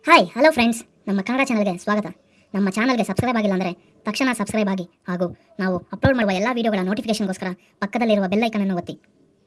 hi hello friends ನಮ್ಮ ಕನ್ನಡ ಚಾನಲ್ಗೆ ಸ್ವಾಗತ ನಮ್ಮ ಚಾನಲ್ಗೆ ಸಬ್ಸ್ಕ್ರೈಬ್ ಆಗಿಲ್ಲ ಅಂದರೆ ತಕ್ಷಣ ಸಬ್ಸ್ಕ್ರೈಬ್ ಆಗಿ ಹಾಗೂ ನಾವು ಅಪ್ಲೋಡ್ ಮಾಡುವ ಎಲ್ಲ ವೀಡಿಯೋಗಳ ನೋಟಿಫಿಕೇಶನ್ಗೋಸ್ಕರ ಪಕ್ಕದಲ್ಲಿರುವ ಬೆಲ್ ಐಕನನ್ನು ಒತ್ತಿ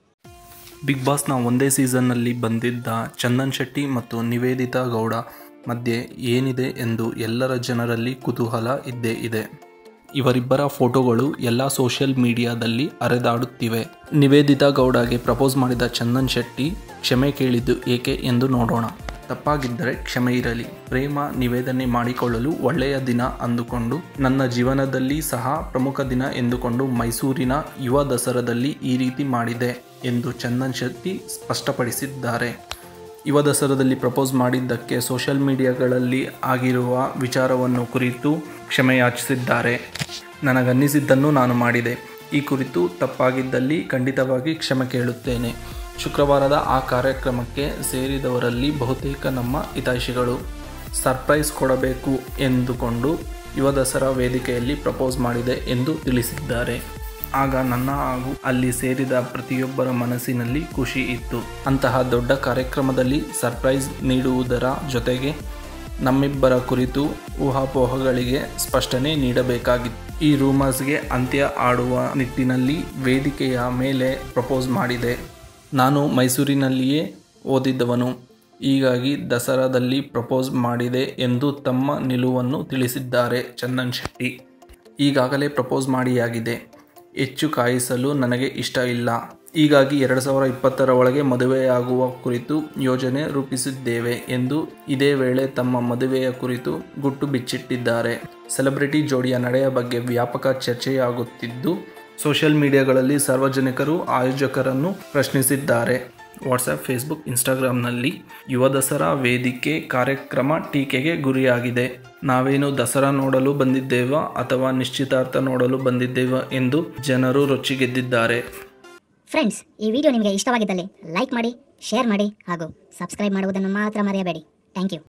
ಬಿಗ್ ಬಾಸ್ನ ಒಂದೇ ಸೀಸನ್ನಲ್ಲಿ ಬಂದಿದ್ದ ಚಂದನ್ ಶೆಟ್ಟಿ ಮತ್ತು ನಿವೇದಿತಾ ಗೌಡ ಮಧ್ಯೆ ಏನಿದೆ ಎಂದು ಎಲ್ಲರ ಜನರಲ್ಲಿ ಕುತೂಹಲ ಇದ್ದೇ ಇದೆ ಇವರಿಬ್ಬರ ಫೋಟೋಗಳು ಎಲ್ಲ ಸೋಷಿಯಲ್ ಮೀಡಿಯಾದಲ್ಲಿ ಹರಿದಾಡುತ್ತಿವೆ ನಿವೇದಿತಾ ಗೌಡಗೆ ಪ್ರಪೋಸ್ ಮಾಡಿದ ಚಂದನ್ ಶೆಟ್ಟಿ ಕ್ಷಮೆ ಕೇಳಿದ್ದು ಏಕೆ ಎಂದು ನೋಡೋಣ ತಪ್ಪಾಗಿದ್ದರೆ ಕ್ಷಮೆ ಇರಲಿ ಪ್ರೇಮ ನಿವೇದನೆ ಮಾಡಿಕೊಳ್ಳಲು ಒಳ್ಳೆಯ ದಿನ ಅಂದುಕೊಂಡು ನನ್ನ ಜೀವನದಲ್ಲಿ ಸಹ ಪ್ರಮುಖ ದಿನ ಎಂದುಕೊಂಡು ಮೈಸೂರಿನ ಯುವ ದಸರಾದಲ್ಲಿ ಈ ರೀತಿ ಮಾಡಿದೆ ಎಂದು ಚಂದನ್ ಶೆಟ್ಟಿ ಸ್ಪಷ್ಟಪಡಿಸಿದ್ದಾರೆ ಯುವ ದಸರಾದಲ್ಲಿ ಪ್ರಪೋಸ್ ಮಾಡಿದ್ದಕ್ಕೆ ಸೋಷಿಯಲ್ ಮೀಡಿಯಾಗಳಲ್ಲಿ ಆಗಿರುವ ವಿಚಾರವನ್ನು ಕುರಿತು ಕ್ಷಮೆಯಾಚಿಸಿದ್ದಾರೆ ನನಗನ್ನಿಸಿದ್ದನ್ನು ನಾನು ಮಾಡಿದೆ ಈ ಕುರಿತು ತಪ್ಪಾಗಿದ್ದಲ್ಲಿ ಖಂಡಿತವಾಗಿ ಕ್ಷಮೆ ಕೇಳುತ್ತೇನೆ ಶುಕ್ರವಾರದ ಆ ಕಾರ್ಯಕ್ರಮಕ್ಕೆ ಸೇರಿದವರಲ್ಲಿ ಬಹುತೇಕ ನಮ್ಮ ಹಿತೈಷಿಗಳು ಸರ್ಪ್ರೈಸ್ ಕೊಡಬೇಕು ಎಂದುಕೊಂಡು ಯುವ ದಸರಾ ವೇದಿಕೆಯಲ್ಲಿ ಪ್ರಪೋಸ್ ಮಾಡಿದೆ ಎಂದು ತಿಳಿಸಿದ್ದಾರೆ ಆಗ ನನ್ನ ಹಾಗೂ ಅಲ್ಲಿ ಸೇರಿದ ಪ್ರತಿಯೊಬ್ಬರ ಮನಸ್ಸಿನಲ್ಲಿ ಖುಷಿ ಇತ್ತು ಅಂತಹ ದೊಡ್ಡ ಕಾರ್ಯಕ್ರಮದಲ್ಲಿ ಸರ್ಪ್ರೈಸ್ ನೀಡುವುದರ ಜೊತೆಗೆ ನಮ್ಮಿಬ್ಬರ ಕುರಿತು ಊಹಾಪೋಹಗಳಿಗೆ ಸ್ಪಷ್ಟನೆ ನೀಡಬೇಕಾಗಿತ್ತು ಈ ರೂಮರ್ಸ್ಗೆ ಅಂತ್ಯ ಆಡುವ ನಿಟ್ಟಿನಲ್ಲಿ ವೇದಿಕೆಯ ಮೇಲೆ ಪ್ರಪೋಸ್ ಮಾಡಿದೆ ನಾನು ಮೈಸೂರಿನಲ್ಲಿಯೇ ಓದಿದ್ದವನು ಹೀಗಾಗಿ ದಸರಾದಲ್ಲಿ ಪ್ರಪೋಸ್ ಮಾಡಿದೆ ಎಂದು ತಮ್ಮ ನಿಲುವನ್ನು ತಿಳಿಸಿದ್ದಾರೆ ಚಂದನ್ ಶೆಟ್ಟಿ ಈಗಾಗಲೇ ಪ್ರಪೋಸ್ ಮಾಡಿಯಾಗಿದೆ ಹೆಚ್ಚು ಕಾಯಿಸಲು ನನಗೆ ಇಷ್ಟ ಇಲ್ಲ ಹೀಗಾಗಿ ಎರಡು ಸಾವಿರ ಇಪ್ಪತ್ತರ ಒಳಗೆ ಮದುವೆಯಾಗುವ ಕುರಿತು ಯೋಜನೆ ರೂಪಿಸಿದ್ದೇವೆ ಎಂದು ಇದೇ ವೇಳೆ ತಮ್ಮ ಮದುವೆಯ ಕುರಿತು ಗುಟ್ಟು ಬಿಚ್ಚಿಟ್ಟಿದ್ದಾರೆ ಸೆಲೆಬ್ರಿಟಿ ಜೋಡಿಯ ನಡೆಯ ಬಗ್ಗೆ ವ್ಯಾಪಕ ಚರ್ಚೆಯಾಗುತ್ತಿದ್ದು ಸೋಷಿಯಲ್ ಮೀಡಿಯಾಗಳಲ್ಲಿ ಸಾರ್ವಜನಿಕರು ಆಯೋಜಕರನ್ನು ಪ್ರಶ್ನಿಸಿದ್ದಾರೆ ವಾಟ್ಸಪ್ ಫೇಸ್ಬುಕ್ ಇನ್ಸ್ಟಾಗ್ರಾಂನಲ್ಲಿ ಯುವ ದಸರಾ ವೇದಿಕೆ ಕಾರ್ಯಕ್ರಮ ಟೀಕೆಗೆ ಗುರಿಯಾಗಿದೆ ನಾವೇನು ದಸರಾ ನೋಡಲು ಬಂದಿದ್ದೇವಾ ಅಥವಾ ನಿಶ್ಚಿತಾರ್ಥ ನೋಡಲು ಬಂದಿದ್ದೇವಾ ಎಂದು ಜನರು ರೊಚ್ಚಿಗೆದ್ದಿದ್ದಾರೆ ಫ್ರೆಂಡ್ಸ್ ಈ ವಿಡಿಯೋ ನಿಮಗೆ ಇಷ್ಟವಾಗಿದ್ದಲ್ಲಿ ಲೈಕ್ ಮಾಡಿ ಶೇರ್ ಮಾಡಿ ಹಾಗೂ ಸಬ್ಸ್ಕ್ರೈಬ್ ಮಾಡುವುದನ್ನು ಮಾತ್ರ ಮರೆಯಬೇಡಿ ಥ್ಯಾಂಕ್ ಯು